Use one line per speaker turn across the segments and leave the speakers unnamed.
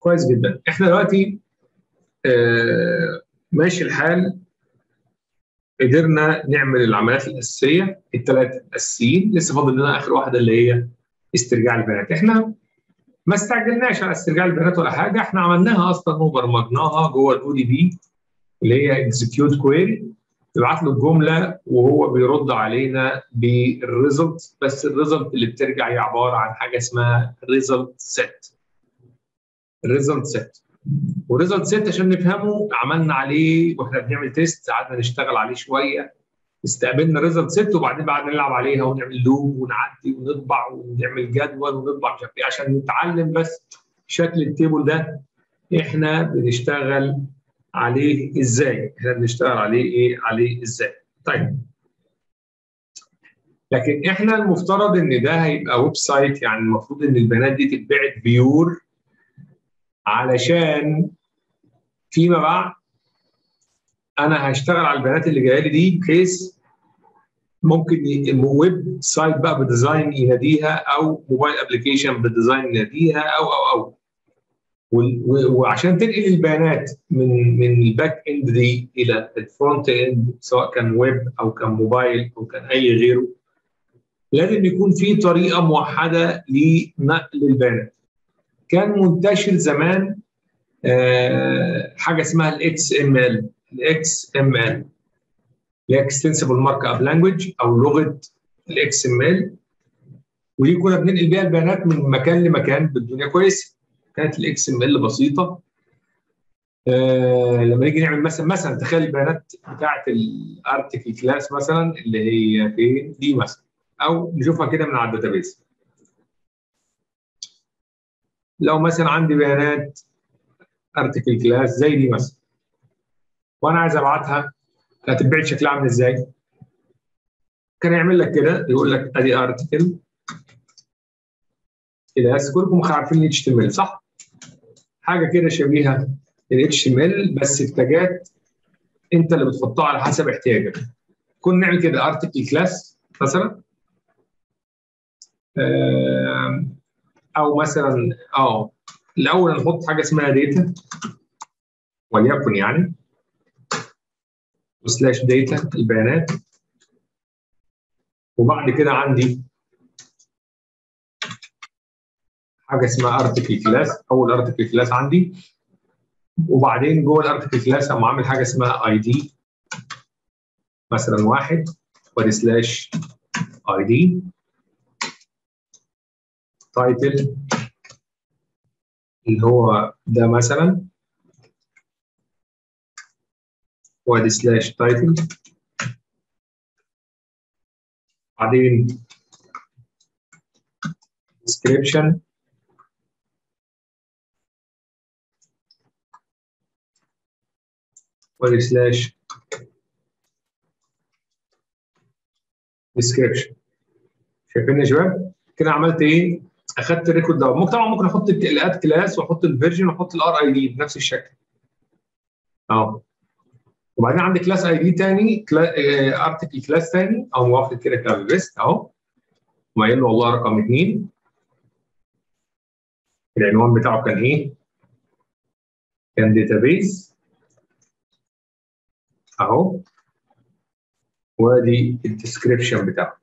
كويس جدا احنا دلوقتي آه ماشي الحال قدرنا نعمل العمليات الاساسيه الثلاثه الاساسيين لسه فاضل لنا اخر واحده اللي هي استرجاع البيانات احنا ما استعجلناش على استرجاع البيانات ولا حاجه احنا عملناها اصلا وبرمجناها جوه الاو دي بي اللي هي اكزكيوت كويري تبعت له الجمله وهو بيرد علينا بالريزلت بس الريزلت اللي بترجع هي عباره عن حاجه اسمها ريزلت سيت الريزلت سيت والريزلت سيت عشان نفهمه عملنا عليه واحنا بنعمل تيست قعدنا نشتغل عليه شويه استقبلنا ريزلت سيت وبعدين بعد نلعب عليها ونعمل لوب ونعدي ونطبع ونعمل جدول ونطبع مش عارف ايه عشان نتعلم بس شكل التيبل ده احنا بنشتغل عليه ازاي؟ احنا بنشتغل عليه ايه؟ عليه ازاي؟ طيب لكن احنا المفترض ان ده هيبقى ويب سايت يعني المفروض ان البيانات دي تتبعت بيور علشان فيما بعد انا هشتغل على البيانات اللي جايه لي دي بحيث ممكن ويب سايت بقى بديزاين يناديها او موبايل ابلكيشن بديزاين يناديها او او او وعشان تنقل البيانات من من الباك اند دي الى الفرونت اند سواء كان ويب او كان موبايل او كان اي غيره لازم يكون في طريقه موحده لنقل البيانات كان منتشر زمان آه حاجه اسمها الاكس ام ال الاكس ام ال اللي هي اكستنسبل مارك اب لانجوج او لغه الاكس ام ال ودي كنا بننقل بيها البيانات من مكان لمكان بالدنيا كويسه كانت الاكس ام ال بسيطه آه لما نيجي نعمل مثلا مثلا تخيل البيانات بتاعه الارتكل كلاس مثلا اللي هي فين دي مثلا او نشوفها كده من على الداتابيس لو مثلا عندي بيانات ارتكل كلاس زي دي مثلا وانا عايز ابعتها هتتبعت شكلها عامل ازاي؟ كان يعمل لك كده يقول لك ادي ارتكل كلاس كلكم عارفين ال HTML صح؟ حاجه كده شبيهه ال HTML بس التاجات انت اللي بتحطها على حسب احتياجك. كنا نعمل كده ارتكل كلاس مثلا او مثلا اه الاول نحط حاجه اسمها داتا وليكن يعني وسلاش داتا البيانات وبعد كده عندي حاجه اسمها ارتكل كلاس اول ارتكل كلاس عندي وبعدين جوه الارتكل كلاس اقوم عامل حاجه اسمها اي دي مثلا واحد وادي سلاش اي دي تايتل اللي هو ده مثلا وادي سلاش تايتل بعدين description وادي سلاش description شايفين يا شباب كده عملت ايه اخدت الريكورد ده ممكن طبعا ممكن احط الاد كلاس واحط الفيرجن واحط الار اي دي بنفس الشكل اهو وبعدين عندي كلاس اي دي تاني ارتكل كلاس تاني او موافق كده كلاس بيست اهو وقايل له والله رقم اثنين العنوان بتاعه كان ايه؟ كان داتابيز اهو وادي الديسكربشن بتاعه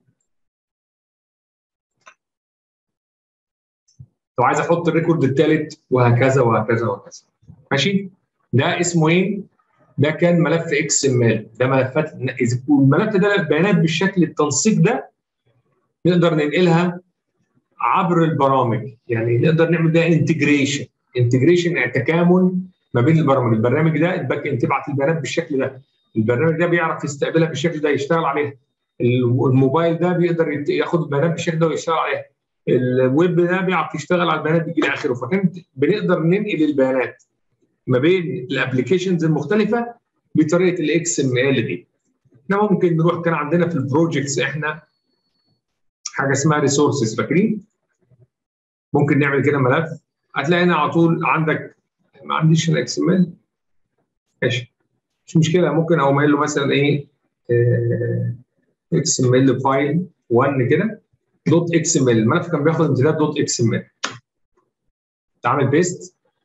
لو عايز احط الريكورد الثالث وهكذا وهكذا وهكذا ماشي ده اسمه ايه ده كان ملف اكس ام ال ده ملفات الملف ده البيانات بالشكل التنسيق ده نقدر ننقلها عبر البرامج يعني نقدر نعمل ده انتجريشن انتجريشن يعني تكامل ما بين البرامج البرنامج ده الباك اند تبعت البيانات بالشكل ده البرنامج ده بيعرف يستقبلها بالشكل ده يشتغل عليها الموبايل ده بيقدر ياخد البيانات بالشكل ده ويشتغل عليها الويب ده بيعرف يشتغل على البيانات دي الى اخره فكانت بنقدر ننقل البيانات ما بين الابلكيشنز المختلفه بطريقه الاكس ام ال دي احنا ممكن نروح كان عندنا في البروجكتس احنا حاجه اسمها ريسورسز فاكرين ممكن نعمل كده ملف هتلاقي هنا على طول عندك ما عنديش الاكس ام ال ماشي مش مشكله ممكن اقوم قايل له مثلا ايه اكس ام ال فايل 1 كده دوت اكس ام ال الملف كان بياخد امتداد دوت اكس ام ال تعمل بيست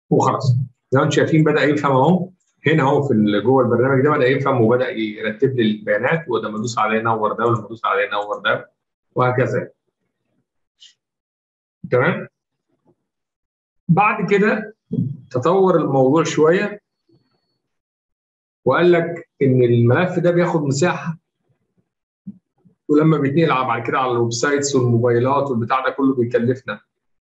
وخلاص زي ما انتم شايفين بدا يفهم اهو هنا اهو في جوه البرنامج ده بدا يفهم وبدا يرتب لي البيانات ولما ادوس عليه ينور ده ولما ادوس عليه ينور ده وهكذا تمام بعد كده تطور الموضوع شويه وقال لك ان الملف ده بياخد مساحه ولما بيتنقل بعد كده على الويب سايتس والموبايلات والبتاع ده كله بيكلفنا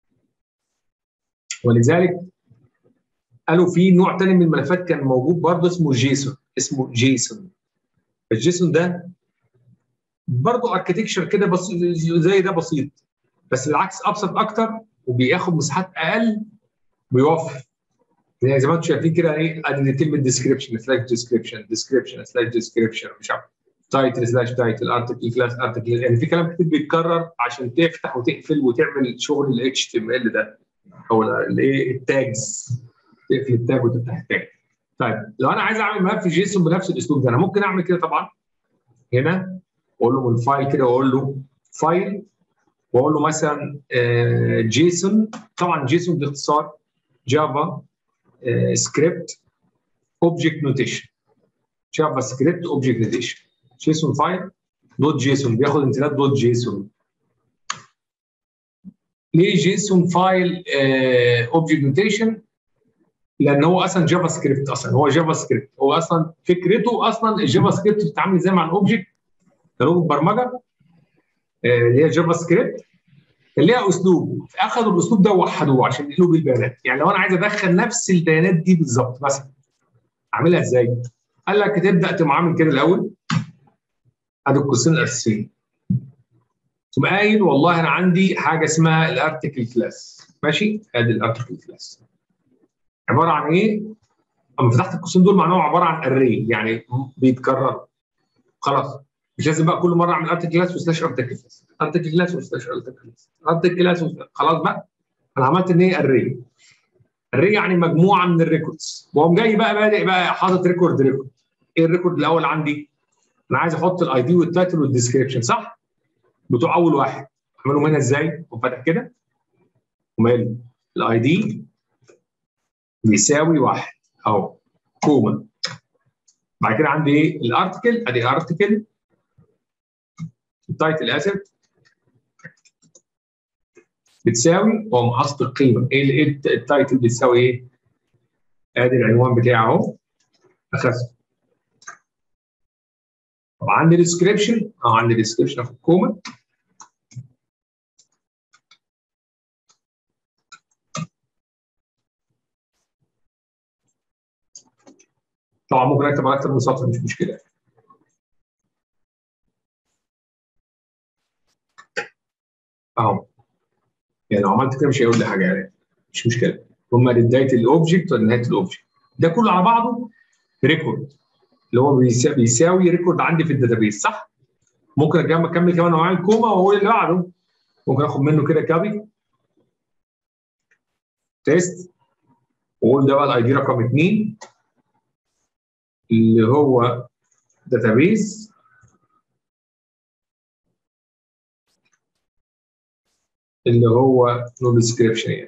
ولذلك قالوا في نوع تاني من الملفات كان موجود برضه اسمه جيسون اسمه جيسون الجيسون ده برضه اركتكشر كده بسيط زي ده بسيط بس بالعكس ابسط اكتر وبياخد مساحات اقل ويوفر يعني زي ما انتم شايفين كده ايه ادي كلمه ديسكربشن سلاش ديسكربشن ديسكربشن سلاش ديسكربشن مش عارف تايتل سلاش تايتل ارتكل كلاس ارتكل يعني في كلام كتير بيتكرر عشان تفتح وتقفل وتعمل شغل الاتش تي ام ال ده او الايه التاجز تقفل التاج وتفتح التاج طيب لو انا عايز اعمل ملف جيسون بنفس الاسلوب ده انا ممكن اعمل كده طبعا هنا اقول له من فايل كده واقول له فايل واقول له مثلا جيسون طبعا جيسون دي اختصار جافا سكريبت اوبجكت نوتيشن جافا سكريبت اوبجكت نوتيشن جيسون فايل دوت جيسون بياخد امتداد دوت جيسون ليه جيسون فايل اوبجكت نوتيشن لان هو اصلا جافا سكريبت اصلا هو جافا سكريبت هو اصلا فكرته اصلا الجافا سكريبت بتتعامل ازاي مع الاوبجكت لغه البرمجه اللي هي جافا سكريبت كان ليها اسلوب اخذوا الاسلوب ده ووحدوه عشان ينقلوا بيه البيانات يعني لو انا عايز ادخل نفس البيانات دي بالظبط مثلا اعملها ازاي؟ قال لك تبدا تقوم عامل كده الاول ادي القوسين الاساسيين تقوم قايل والله انا عندي حاجه اسمها الارتكل كلاس ماشي؟ ادي الارتكل كلاس عباره عن ايه؟ اما فتحت القوسين دول معناهم عباره عن اري يعني بيتكرروا خلاص مش لازم بقى كل مره اعمل ارتكل كلاس وسلاش ارتكل كلاس ارتكل كلاس وسلاش ارتكل كلاس ارتكل كلاس خلاص بقى انا عملت ان هي اري اري يعني مجموعه من الريكوردز واقوم جاي بقى بادئ بقى حاطط ريكورد ريكورد ايه الريكورد الاول عندي؟ انا عايز احط الاي دي والتايتل والديسكربشن صح؟ بتوع اول واحد اعملهم هنا ازاي؟ وفاتح كده وماله الاي دي بيساوي واحد اهو كوما بعد كده عندي ايه؟ الارتكل ادي ارتكل التايتل اسف بتساوي واقوم حاطط القيمه ايه التايتل بتساوي ايه؟ ادي العنوان بتاعي اهو اخذته طب عندي ديسكربشن اه عندي ديسكربشن في الكوما طبعا ممكن اكتب على اكتر من سطر مش مشكله اهو يعني لو عملت كده مش هيقول لي حاجه يعني مش مشكله هم بدايه الاوبجكت ونهايه الاوبجكت ده كله على بعضه ريكورد اللي هو بيساوي ريكورد عندي في الداتابيس صح؟ ممكن اكمل كمان انواع الكوما واقول اللي بعده ممكن اخد منه كده كابي تيست واقول ده بقى الاي دي رقم اثنين اللي هو داتابيس اللي هو نو ديسكريبشن يعني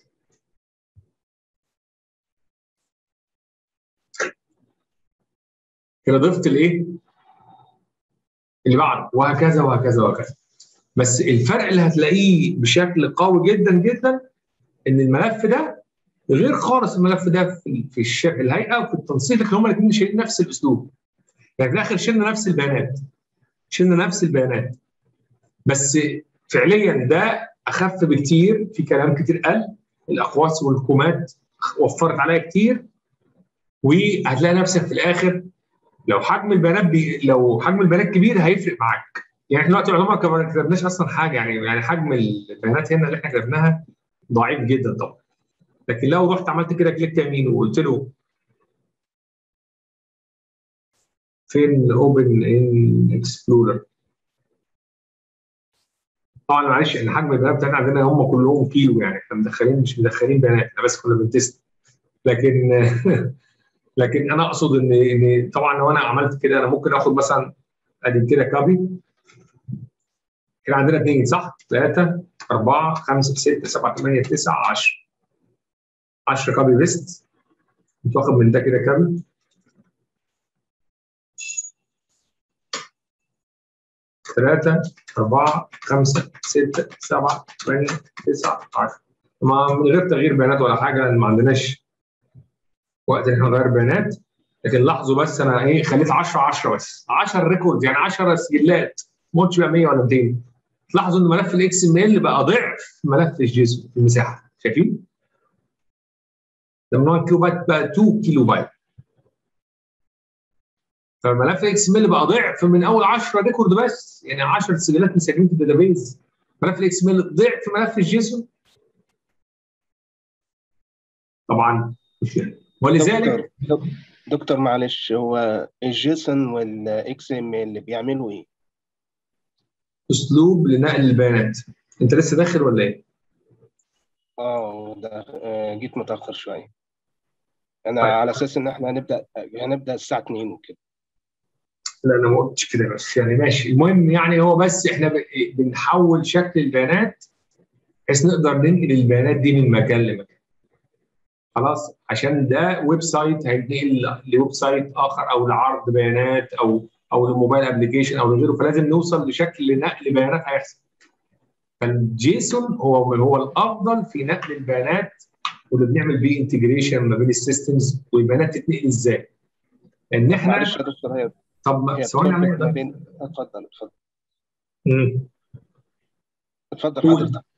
كده ضفت الايه؟ اللي بعده وهكذا وهكذا وهكذا بس الفرق اللي هتلاقيه بشكل قوي جدا جدا ان الملف ده غير خالص الملف ده في في الش... الهيئه وفي التنسيق اللي هما الاثنين شايلين نفس الاسلوب يعني في الاخر شلنا نفس البيانات شلنا نفس البيانات بس فعليا ده اخف بكتير في كلام كتير قل الاقواس والكومات وفرت عليا كتير وهتلاقي نفسك في الاخر لو حجم البيانات بي... لو حجم البيانات كبير هيفرق معاك يعني احنا دلوقتي العلماء ما كتبناش اصلا حاجه يعني يعني حجم البيانات هنا اللي احنا كتبناها ضعيف جدا طبعا لكن لو رحت عملت كده كليك يمين وقلت له فين اوبن ان اكسبلورر طبعا معلش ان حجم البيانات بتاعتنا عندنا هم كلهم كيلو يعني احنا مدخلين مش مدخلين بيانات احنا بس كنا بنتست لكن لكن انا اقصد ان ان طبعا لو انا عملت كده انا ممكن اخد مثلا ادي كده كابي كده عندنا اثنين صح؟ ثلاثة أربعة خمسة ستة سبعة ثمانية تسعة 10 10 كابي بيست كنت واخد من ده كده كام؟ ثلاثة أربعة خمسة ستة سبعة ثمانية تسعة 10 ما من غير تغيير بيانات ولا حاجة لأن ما عندناش وقت إن احنا نغير بيانات لكن لاحظوا بس أنا إيه خليت 10 10 بس 10 ريكورد يعني 10 سجلات ما قلتش بقى 100 ولا 200 تلاحظوا إن ملف الإكس ام ال بقى ضعف ملف الجيسون في المساحة شايفين؟ لما 1 كيلو بايت بقى 2 كيلو بايت فملف اكس ام ال بقى ضعف من اول 10 ريكورد بس يعني 10 سجلات مسجلين في الداتابيز ملف الاكس ام ال ضعف ملف الجيسون طبعا ولذلك
دكتور, دكتور معلش هو الجيسون والاكس ام ال بيعملوا ايه؟
اسلوب لنقل البيانات انت لسه داخل ولا ايه؟
اه ده جيت متاخر شويه انا طيب. على اساس ان احنا هنبدا هنبدا الساعه 2 وكده
لا انا ما قلتش كده بس يعني ماشي المهم يعني هو بس احنا بنحول شكل البيانات بحيث نقدر ننقل البيانات دي من مكان لمكان خلاص عشان ده ويب سايت هينتقل لويب سايت اخر او لعرض بيانات او او لموبايل ابلكيشن او لغيره فلازم نوصل لشكل نقل بيانات هيحصل فالجيسون هو هو الافضل في نقل البيانات واللي بنعمل بيه انتجريشن ما بين السيستمز والبيانات تتنقل ازاي؟ ان احنا
معلش يا دكتور هي
طب ثواني
اتفضل اتفضل اتفضل اتفضل حضرتك